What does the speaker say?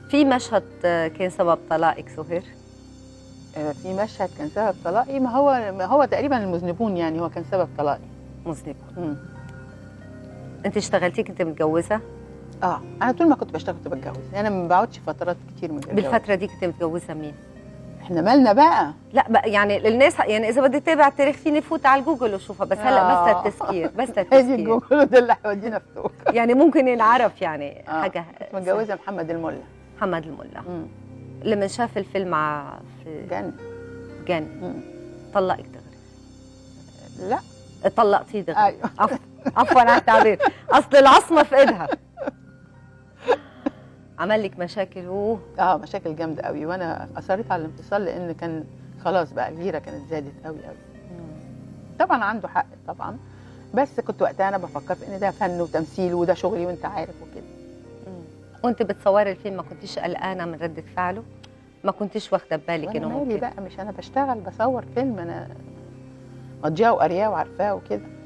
في مشهد آه، كان سبب طلاقك سهير آه، في مشهد كان سبب طلاقي ما هو ما هو تقريبا المذنبون يعني هو كان سبب طلاقي مذنب مم. انت اشتغلتي كنت متجوزه اه انا طول ما كنت بشتغل كنت بتجوز يعني انا ما بقعدش فترات كتير من الجواز. بالفتره دي كنت متجوزه مين احنا مالنا بقى لا بقى يعني الناس يعني اذا بدي اتابع التاريخ فيني فوت على جوجل وشوفها بس هلا آه. بس للتذكير بس هذه للتذكير الجمهور ده اللي هيودينا في توك يعني ممكن ينعرف يعني آه. حاجه كنت متجوزه محمد الملا محمد الملا مم. لما شاف الفيلم مع في جنة جن مم. طلقك دغري لا طلقتيه دغري ايوه عفوا عفوا على التعبير اصل العصمه في ايدها عمل لك مشاكل اوه اه مشاكل جامده قوي وانا اصريت على الانفصال لان كان خلاص بقى الغيره كانت زادت قوي قوي طبعا عنده حق طبعا بس كنت وقتها انا بفكر في ان ده فن وتمثيل وده شغلي وانت عارف وكده وانت بتصوري الفيلم ما كنتيش قلقانه من رده فعله ما كنتيش واخده ببالك وانا انه مالي ممكن بقى مش انا بشتغل بصور فيلم انا مضياه وقارياه وعارفاه وكده